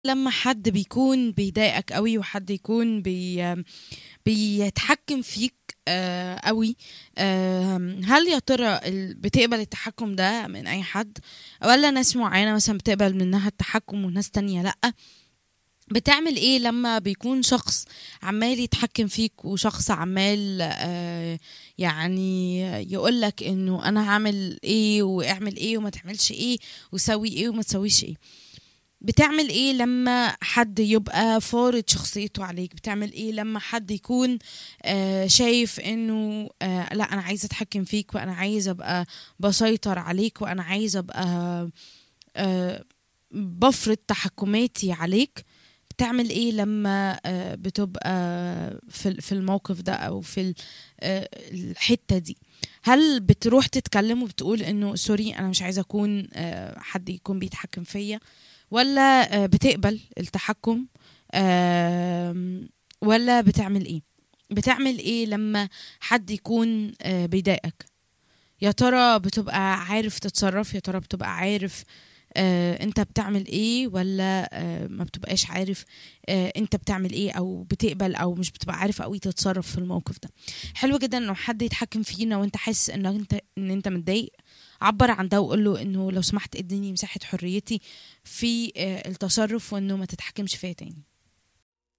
لما حد بيكون بيضايقك قوي وحد يكون بي بيتحكم فيك آه، قوي آم، هل يا ترى ال- بتقبل التحكم ده من اي حد ولا ناس معينة مثلا بتقبل منها التحكم وناس تانية لأ بتعمل ايه لما بيكون شخص عمال يتحكم فيك وشخص عمال آه، يعني يقولك انه انا هعمل ايه واعمل ايه وما تعملش ايه وسوي ايه وما تسويش ايه بتعمل ايه لما حد يبقى فارض شخصيته عليك بتعمل ايه لما حد يكون آه شايف انه آه لا انا عايز اتحكم فيك وانا عايز ابقى بسيطر عليك وانا عايز ابقى آه بفرض تحكماتي عليك بتعمل ايه لما آه بتبقى في في الموقف ده او في ال- آه الحتة دي هل بتروح تتكلم وبتقول انه سوري انا مش عايزه اكون آه حد يكون بيتحكم فيا ولا آه، بتقبل التحكم آم، ولا بتعمل ايه بتعمل ايه لما حد يكون آه، بيضايقك يا ترى بتبقى عارف تتصرف يا ترى بتبقى عارف آه، انت بتعمل ايه ولا آه، ما بتبقاش عارف آه، انت بتعمل ايه او بتقبل او مش بتبقى عارف قوي تتصرف في الموقف ده حلو جدا انه حد يتحكم فينا وانت حاسس ان انت ان انت متضايق عبر عن ده وقول له انه لو سمحت اديني مساحه حريتي في آه، التصرف وانه ما تتحكمش فيا تاني